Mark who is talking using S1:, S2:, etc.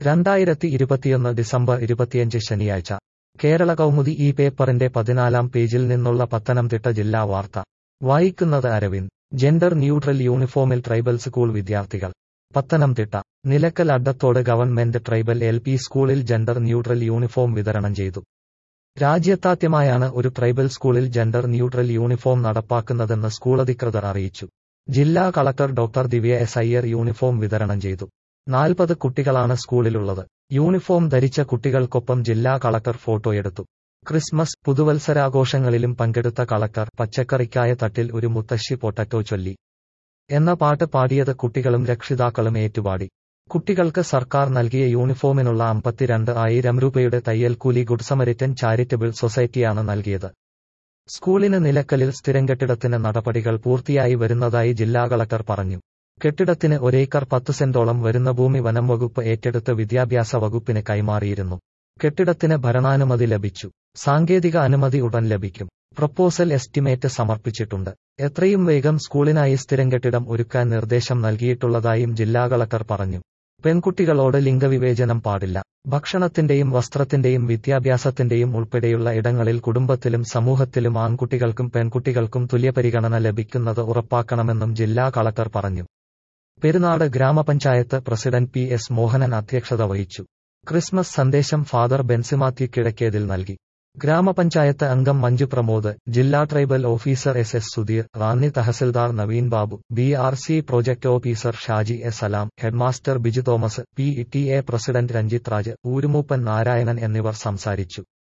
S1: രണ്ടായിരത്തി ഇരുപത്തിയൊന്ന് ഡിസംബർ ഇരുപത്തിയഞ്ച് ശനിയാഴ്ച കേരള കൗമുദി ഈ പേപ്പറിന്റെ പതിനാലാം പേജിൽ നിന്നുള്ള പത്തനംതിട്ട ജില്ലാ വാർത്ത വായിക്കുന്നത് അരവിന്ദ് ജെൻഡർ ന്യൂട്രൽ യൂണിഫോമിൽ ട്രൈബൽ സ്കൂൾ വിദ്യാർത്ഥികൾ Pathanamthitta Nilakkal Adathodu government tribal L P സ്കൂളിൽ ജെൻഡർ ന്യൂട്രൽ യൂണിഫോം വിതരണം ചെയ്തു രാജ്യത്താദ്യമായാണ് ഒരു ട്രൈബൽ സ്കൂളിൽ ജെൻഡർ ന്യൂട്രൽ യൂണിഫോം നടപ്പാക്കുന്നതെന്ന് സ്കൂളധികൃതർ അറിയിച്ചു ജില്ലാ collector doctor Divya S Iyer uniform വിതരണം ചെയ്തു നാൽപ്പത് കുട്ടികളാണ് സ്കൂളിലുള്ളത് യൂണിഫോം ധരിച്ച കുട്ടികൾക്കൊപ്പം ജില്ലാ കളക്ടർ ഫോട്ടോയെടുത്തു ക്രിസ്മസ് പുതുവത്സരാഘോഷങ്ങളിലും പങ്കെടുത്ത കളക്ടർ പച്ചക്കറിക്കായ തട്ടിൽ ഒരു മുത്തശ്ശി പൊട്ടറ്റോ ചൊല്ലി എന്ന പാട്ട് പാടിയത് കുട്ടികളും രക്ഷിതാക്കളും ഏറ്റുപാടി കുട്ടികൾക്ക് സർക്കാർ നൽകിയ യൂണിഫോമിനുള്ള അമ്പത്തിരണ്ട് ആയിരം രൂപയുടെ തയ്യൽ കൂലി ഗുഡ് സമരിറ്റൻ ചാരിറ്റബിൾ സൊസൈറ്റിയാണ് നൽകിയത് സ്കൂളിന് നിലക്കലിൽ സ്ഥിരം കെട്ടിടത്തിന് നടപടികൾ പൂർത്തിയായി വരുന്നതായി ജില്ലാ കളക്ടർ പറഞ്ഞു കെട്ടിടത്തിന് ഒരേക്കർ പത്ത് സെന്റോളം വരുന്ന ഭൂമി വനം വകുപ്പ് ഏറ്റെടുത്ത് വിദ്യാഭ്യാസ വകുപ്പിന് കൈമാറിയിരുന്നു കെട്ടിടത്തിന് ഭരണാനുമതി ലഭിച്ചു സാങ്കേതിക അനുമതി ഉടൻ ലഭിക്കും പ്രപ്പോസൽ എസ്റ്റിമേറ്റ് സമർപ്പിച്ചിട്ടുണ്ട് എത്രയും വേഗം സ്കൂളിനായി സ്ഥിരം കെട്ടിടം ഒരുക്കാൻ നിർദ്ദേശം നൽകിയിട്ടുള്ളതായും ജില്ലാ കളക്ടർ പറഞ്ഞു പെൺകുട്ടികളോട് ലിംഗവിവേചനം പാടില്ല ഭക്ഷണത്തിന്റെയും വസ്ത്രത്തിന്റെയും വിദ്യാഭ്യാസത്തിന്റെയും ഉൾപ്പെടെയുള്ള ഇടങ്ങളിൽ കുടുംബത്തിലും സമൂഹത്തിലും ആൺകുട്ടികൾക്കും പെൺകുട്ടികൾക്കും തുല്യപരിഗണന ലഭിക്കുന്നത് ഉറപ്പാക്കണമെന്നും ജില്ലാ കളക്ടർ പറഞ്ഞു പെരുന്നാട് ഗ്രാമപഞ്ചായത്ത് പ്രസിഡന്റ് പി എസ് മോഹനൻ അധ്യക്ഷത വഹിച്ചു ക്രിസ്മസ് സന്ദേശം ഫാദർ ബെൻസിമാത്യു കിഴക്കേതിൽ നൽകി ഗ്രാമപഞ്ചായത്ത് അംഗം മഞ്ജു പ്രമോദ് ജില്ലാ tribal officer S S Sudheer Ranni tahsildar Naveen Babu B R C project officer Shaji S Salam headmaster Biju Thomas P T A president Ranjith Raj ഊരുമൂപ്പൻ നാരായണൻ എന്നിവർ സംസാരിച്ചു